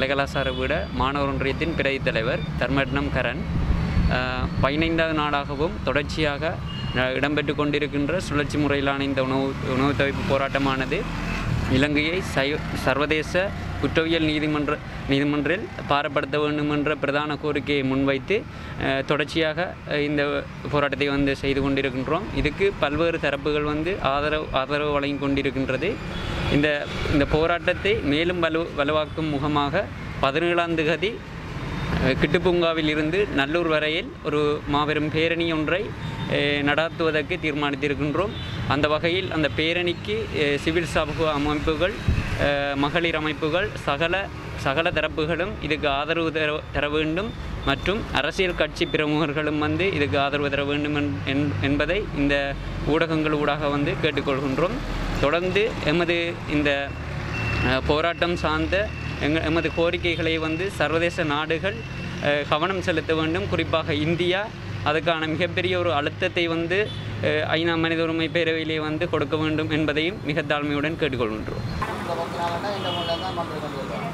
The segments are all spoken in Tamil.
கலைகலாசார விட மாணவர் ஒன்றியத்தின் பிரதி தலைவர் தர்மட்னம் கரண் அஹ், பதினைந்தாவது நாளாகவும் தொடர்ச்சியாக அஹ், இடம்பெற்று கொண்டிருக்கின்ற சுழற்சி முறையிலான இந்த உணவு உணவு தவிர்ப்பு போராட்டமானது இலங்கையை சை சர்வதேச குற்றவியல் நீதிமன்ற நீதிமன்றில் பாரப்படுத்த வேண்டும் என்ற பிரதான கோரிக்கையை முன்வைத்து அஹ், தொடர்ச்சியாக அஹ், இந்த போராட்டத்தை வந்து செய்து கொண்டிருக்கின்றோம் இதுக்கு பல்வேறு தரப்புகள் வந்து ஆதரவு ஆதரவு வழங்கி கொண்டிருக்கின்றது இந்த இந்த போராட்டத்தை மேலும் வலு வலுவாக்கும் முகமாக பதினேழாம் திகதி அஹ், கிட்டுப்பூங்காவில் இருந்து நல்லூர் வரையில் ஒரு மாபெரும் பேரணி ஒன்றை அஹ், நடாத்துவதற்கு தீர்மானித்திருக்கின்றோம் அந்த வகையில் அந்த பேரணிக்கு அஹ், சிவில் சமூக அமைப்புகள் அஹ், மகளிர் அமைப்புகள் சகல சகல தரப்புகளும் இதுக்கு ஆதரவு தர தர வேண்டும் மற்றும் அரசியல் கட்சி பிரமுகர்களும் வந்து இதுக்கு ஆதரவு தர வேண்டும் என்- என்- என்பதை இந்த ஊடகங்கள் ஊடாக வந்து கேட்டுக்கொள்கின்றோம் தொடர்ந்து எமது இந்த அஹ், போராட்டம் சார்ந்த எங்க எமது கோரிக்கைகளை வந்து சர்வதேச நாடுகள் அஹ், கவனம் செலுத்த வேண்டும் குறிப்பாக இந்தியா அதுக்கான மிகப்பெரிய ஒரு அழுத்தத்தை வந்து அஹ், ஐநா மனித உரிமை பேரவையிலே வந்து கொடுக்க வேண்டும் என்பதையும் மிக தாழ்மையுடன் கேட்டுக்கொள்கின்றோம் இந்த பத்து நாள்னா இந்த மூணு தான் மக்கள் கொண்டு வருவாங்க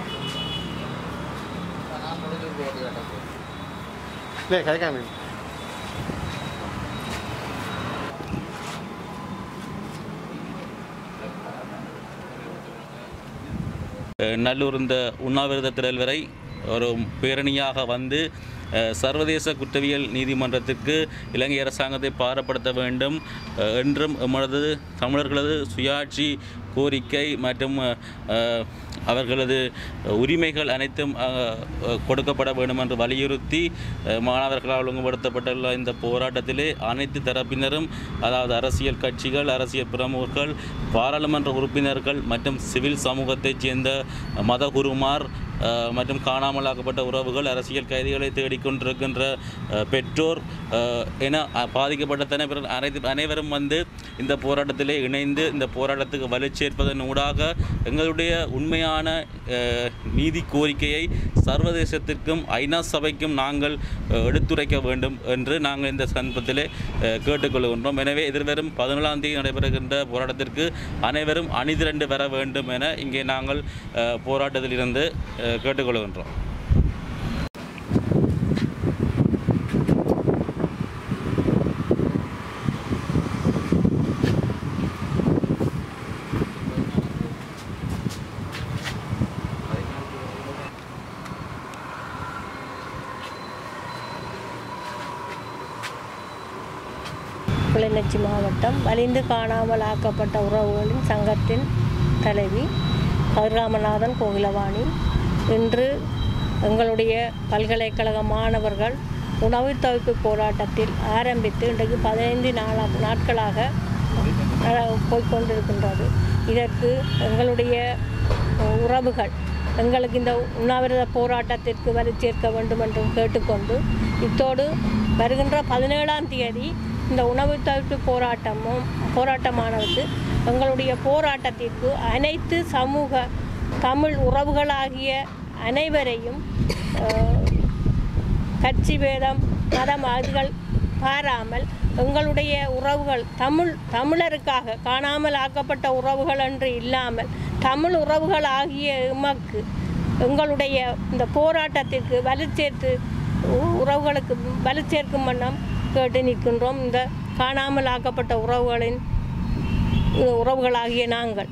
நான் முடிஞ்சு போட்டு கேட்டது இல்லை கிடைக்காம அஹ் நல்லூர் இந்த உண்ணாவிரத திடல் வரை ஒரு பேரணியாக வந்து அஹ், சர்வதேச குற்றவியல் நீதிமன்றத்திற்கு இலங்கை அரசாங்கத்தை பாரப்படுத்த வேண்டும் அஹ், என்றும் எமது தமிழர்களது சுயாட்சி கோரிக்கை மற்றும் அஹ், அவர்களது உரிமைகள் அனைத்தும் அஹ், அஹ், கொடுக்கப்பட வேண்டும் என்று வலியுறுத்தி அஹ், மாணவர்களால் ஒழுங்குபடுத்தப்பட்டுள்ள இந்த போராட்டத்திலே அனைத்து தரப்பினரும் அதாவது அரசியல் கட்சிகள் அரசியல் பிரமுகர்கள் பாராளுமன்ற உறுப்பினர்கள் மற்றும் சிவில் சமூகத்தைச் சேர்ந்த மதகுருமார் அஹ், மற்றும் காணாமலாக்கப்பட்ட உறவுகள் அரசியல் கைதிகளை தேடிக்கொண்டிருக்கின்ற அஹ், பெற்றோர் அஹ், என அஹ், பாதிக்கப்பட்ட தலைவர் அனைத்து அனைவரும் வந்து இந்த போராட்டத்திலே இணைந்து இந்த போராட்டத்துக்கு வலு சேர்ப்பதன் ஊடாக எங்களுடைய உண்மையான அஹ், நீதி கோரிக்கையை சர்வதேசத்திற்கும் ஐநா சபைக்கும் நாங்கள் அஹ், எடுத்துரைக்க வேண்டும் என்று நாங்கள் இந்த சந்தர்ப்பத்திலே அஹ், கேட்டுக்கொள்கின்றோம் எனவே எதிர்வரும் பதினேழாம் தேதி நடைபெறுகின்ற போராட்டத்திற்கு அனைவரும் அணிதிரண்டு வர வேண்டும் என இங்கே நாங்கள் அஹ், போராட்டத்திலிருந்து அஹ், கேட்டுக்கொள்கின்றோம் கிளிநொச்சி மாவட்டம் வலிந்து காணாமல் ஆக்கப்பட்ட உறவுகளின் சங்கத்தின் தலைவி கதிராமநாதன் கோகிலவாணி இன்று எங்களுடைய பல்கலைக்கழக மாணவர்கள் உணவு தவிர்ப்பு போராட்டத்தில் ஆரம்பித்து இன்றைக்கு பதினைந்து நாளா நாட்களாக நட- போய்க்கொண்டிருக்கின்றது இதற்கு எங்களுடைய அஹ், உறவுகள் எங்களுக்கு இந்த உண்ணாவிரத போராட்டத்திற்கு வலு சேர்க்க வேண்டும் என்றும் கேட்டுக்கொண்டு இத்தோடு வருகின்ற பதினேழாம் தேதி இந்த உணவு தவிர்ப்பு போராட்டமும் போராட்டமானது எங்களுடைய போராட்டத்திற்கு அனைத்து சமூக தமிழ் உறவுகளாகிய அனைவரையும் அஹ், கட்சி பேதம் மதம் அதுகள் பாராமல் எங்களுடைய உறவுகள் தமிழ் தமிழருக்காக காணாமல் ஆக்கப்பட்ட உறவுகள் என்று இல்லாமல் தமிழ் உறவுகள் ஆகிய எமக்கு எங்களுடைய இந்த போராட்டத்திற்கு வலு சேர்த்து உ- உறவுகளுக்கு வலு சேர்க்கும் வண்ணம் கேட்டு நிற்கின்றோம் இந்த காணாமல் ஆக்கப்பட்ட உறவுகளின் உறவுகளாகிய நாங்கள்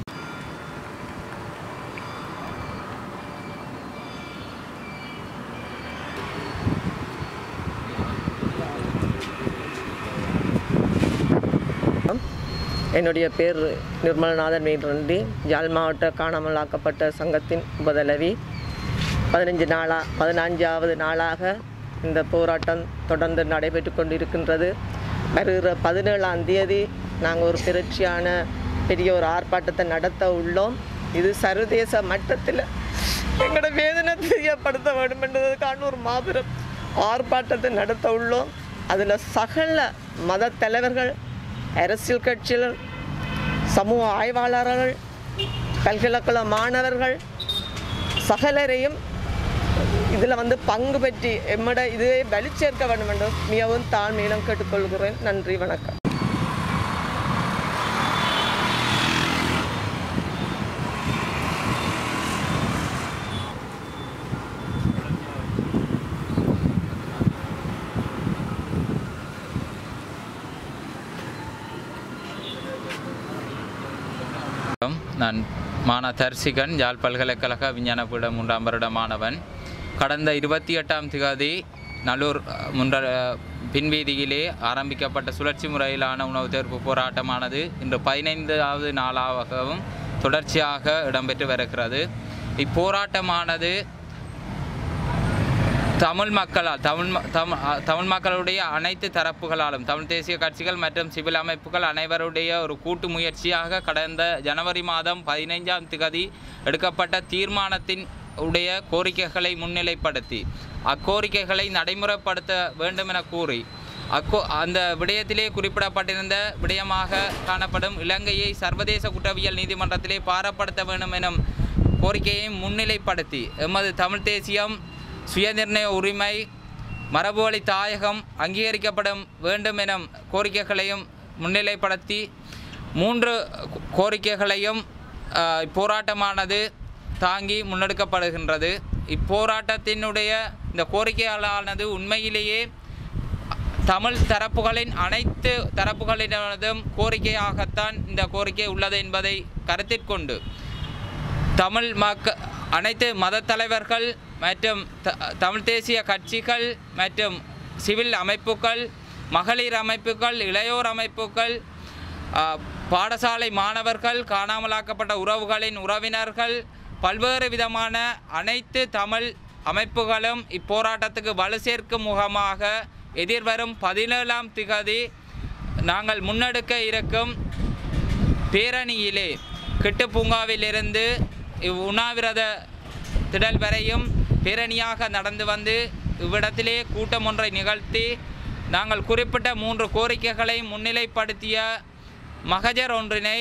என்னுடைய பேர் நிர்மலநாதன் மீன்றி யாழ் மாவட்ட காணாமலாக்கப்பட்ட சங்கத்தின் உபதலைவி பதினஞ்சு நாளா பதினஞ்சாவது நாளாக இந்த போராட்டம் தொடர்ந்து நடைபெற்று கொண்டிருக்கின்றது வருகிற பதினேழாம் தேதி நாங்கள் ஒரு புரட்சியான பெரிய ஒரு ஆர்ப்பாட்டத்தை நடத்த உள்ளோம் இது சர்வதேச மட்டத்தில் எங்களோட வேதனை தெரியப்படுத்த வேண்டும் என்பதற்கான ஒரு மாபெரும் ஆர்ப்பாட்டத்தை நடத்த உள்ளோம் அதில் சகல மத தலைவர்கள் அரசியல் கட்சிகள் சமூக ஆய்வாளர்கள் பல்கலைக்கழக மாணவர்கள் சகலரையும் இதில் வந்து பங்கு பெற்றி எம்மட இதுவே வலி சேர்க்க வேண்டும் என்று மிகவும் தாழ்மையிலும் கேட்டுக்கொள்கிறேன் நன்றி வணக்கம் நான் மானா தர்சிகன் யாழ் பல்கலைக்கழக விஞ்ஞான பீடம் மூன்றாம் வருட மாணவன் கடந்த இருபத்தி எட்டாம் திகதி நல்லூர் அஹ், முன்ற அஹ், பின்வீதியிலே ஆரம்பிக்கப்பட்ட சுழற்சி முறையிலான உணவு தேர்வு போராட்டமானது இன்று பதினைந்தாவது நாளாகவும் தொடர்ச்சியாக இடம்பெற்று வருகிறது இப்போராட்டமானது தமிழ் மக்களால் தமிழ் ம- தமிழ் அ- தமிழ் மக்களுடைய அனைத்து தரப்புகளாலும் தமிழ் தேசிய கட்சிகள் மற்றும் சிவில் அமைப்புகள் அனைவருடைய ஒரு கூட்டு முயற்சியாக கடந்த ஜனவரி மாதம் பதினைஞ்சாம் திகதி எடுக்கப்பட்ட தீர்மானத்தின் உடைய கோரிக்கைகளை முன்னிலைப்படுத்தி அக்கோரிக்கைகளை நடைமுறைப்படுத்த வேண்டும் என கூறி அக்கோ அந்த விடயத்திலே குறிப்பிடப்பட்டிருந்த விடயமாக காணப்படும் இலங்கையை சர்வதேச குற்றவியல் நீதிமன்றத்திலே பாரப்படுத்த வேண்டும் எனும் கோரிக்கையை முன்னிலைப்படுத்தி எமது தமிழ் தேசியம் சுயநிர்ணய உரிமை மரபுவழி தாயகம் அங்கீகரிக்கப்படும் வேண்டும் எனும் கோரிக்கைகளையும் முன்னிலைப்படுத்தி மூன்று கோ- கோரிக்கைகளையும் ஆஹ், இப்போராட்டமானது தாங்கி முன்னெடுக்கப்படுகின்றது இப்போராட்டத்தினுடைய இந்த கோரிக்கைகளானது உண்மையிலேயே தமிழ் தரப்புகளின் அனைத்து தரப்புகளினதும் கோரிக்கையாகத்தான் இந்த கோரிக்கை உள்ளது என்பதை கருத்திற்கொண்டு தமிழ் மக்க அனைத்து மத தலைவர்கள் மற்றும் த- தமிழ் தேசிய கட்சிகள் மற்றும் சிவில் அமைப்புகள் மகளிர் அமைப்புகள் இளையோர் அமைப்புகள் ஆ, பாடசாலை மாணவர்கள் காணாமலாக்கப்பட்ட உறவுகளின் உறவினர்கள் பல்வேறு விதமான அனைத்து தமிழ் அமைப்புகளும் இப்போராட்டத்துக்கு வலு சேர்க்கும் முகமாக எதிர்வரும் பதினேழாம் திகதி நாங்கள் முன்னெடுக்க இருக்கும் பேரணியிலே கிட்டு பூங்காவிலிருந்து இவ் உண்ணாவிரத திடல் வரையும் பேரணியாக நடந்து வந்து இவ்விடத்திலே கூட்டம் ஒன்றை நிகழ்த்தி நாங்கள் குறிப்பிட்ட மூன்று கோரிக்கைகளை முன்னிலைப்படுத்திய மகஜர் ஒன்றினை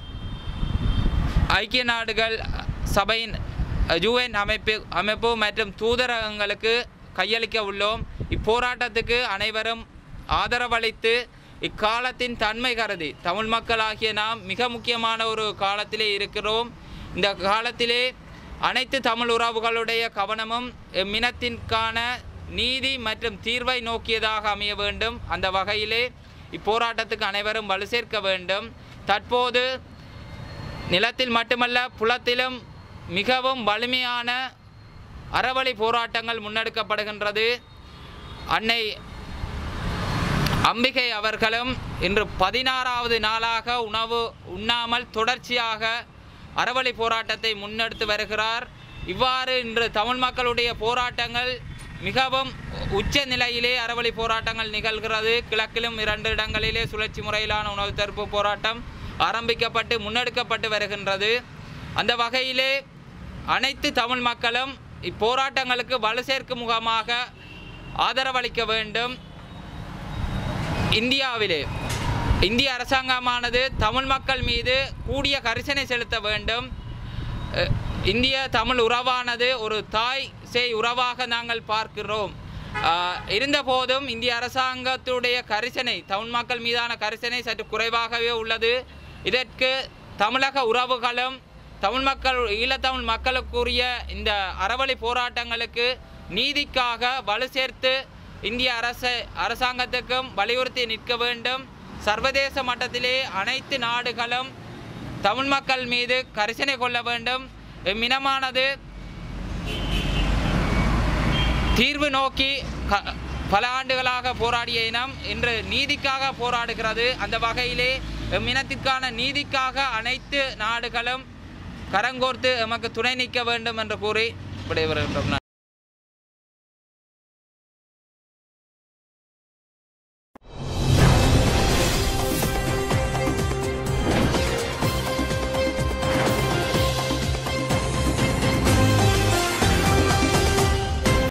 ஐக்கிய நாடுகள் சபையின் யுஎன் அமைப்பு அமைப்பு மற்றும் தூதரகங்களுக்கு கையளிக்க உள்ளோம் இப்போராட்டத்துக்கு அனைவரும் ஆதரவளித்து இக்காலத்தின் தன்மை கருதி தமிழ் மக்களாகிய நாம் மிக முக்கியமான ஒரு காலத்திலே இருக்கிறோம் இந்த காலத்திலே அனைத்து தமிழ் உறவுகளுடைய கவனமும் மினத்திற்கான நீதி மற்றும் தீர்வை நோக்கியதாக அமைய வேண்டும் அந்த வகையிலே இப்போராட்டத்துக்கு அனைவரும் வலு சேர்க்க வேண்டும் தற்போது நிலத்தில் மட்டுமல்ல புலத்திலும் மிகவும் வலிமையான அறவழி போராட்டங்கள் முன்னெடுக்கப்படுகின்றது அன்னை அம்பிகை அவர்களும் இன்று பதினாறாவது நாளாக உணவு உண்ணாமல் தொடர்ச்சியாக அறவழி போராட்டத்தை முன்னெடுத்து வருகிறார் இவ்வாறு இன்று தமிழ் மக்களுடைய போராட்டங்கள் மிகவும் உச்ச நிலையிலே அறவழி போராட்டங்கள் நிகழ்கிறது கிழக்கிலும் இரண்டு இடங்களிலே சுழற்சி முறையிலான உணவு தடுப்பு போராட்டம் ஆரம்பிக்கப்பட்டு முன்னெடுக்கப்பட்டு வருகின்றது அந்த வகையிலே அனைத்து தமிழ் மக்களும் இப்போராட்டங்களுக்கு வலு சேர்க்கும் முகமாக ஆதரவளிக்க வேண்டும் இந்தியாவிலே இந்திய அரசாங்கமானது தமிழ் மக்கள் மீது கூடிய கரிசனை செலுத்த வேண்டும் அஹ், இந்திய தமிழ் உறவானது ஒரு தாய் சேய் உறவாக நாங்கள் பார்க்கிறோம் ஆஹ், இருந்தபோதும் இந்திய அரசாங்கத்துடைய கரிசனை தமிழ் மக்கள் மீதான கரிசனை சற்று குறைவாகவே உள்ளது இதற்கு தமிழக உறவுகளும் தமிழ் மக்கள் ஈழத்தமிழ் மக்களுக்குரிய இந்த அறவழி போராட்டங்களுக்கு நீதிக்காக வலு சேர்த்து இந்திய அரச அரசாங்கத்துக்கும் வலியுறுத்தி நிற்க வேண்டும் சர்வதேச மட்டத்திலே அனைத்து நாடுகளும் தமிழ் மக்கள் மீது கரிசனை கொள்ள வேண்டும் இம்மினமானது தீர்வு நோக்கி க- பல ஆண்டுகளாக போராடிய இனம் இன்று நீதிக்காக போராடுகிறது அந்த வகையிலே இம்மினத்திற்கான நீதிக்காக அனைத்து நாடுகளும் கரங்கோர்த்து எமக்கு துணை நிற்க வேண்டும் என்று கூறி விடைபெறுகின்றோம்